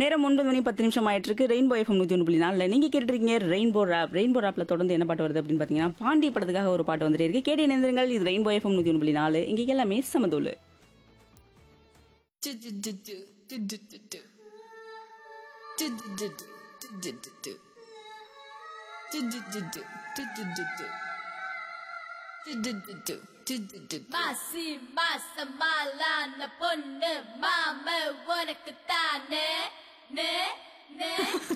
நேரம் ஒன்பது மணி பத்து நிமிஷம் ஆயிட்டு இருக்கு ரெயின்போ எஃப்எம் நூற்றி ஒன்று புள்ளி நாலில் நீங்கள் கேட்டுருக்கீங்க ரெயின்போ ராப் ரெயின்போ ராப்ல தொடர்ந்து என்ன பாட்டு வருது அப்படின்னு பார்த்தீங்கன்னா பாண்டி படத்துக்காக ஒரு பாட்டு வந்துட்டு இருக்கு கேட்டு இணைந்திருங்கள் இது ரெயின்போ எஃப்எம் நூற்றி ஒன்று புள்ளி நாலு இங்கே எல்லாமே சமதோலு மாசி மாசம் மாலான பொண்ணு மாம உனக்கு தானே நே நே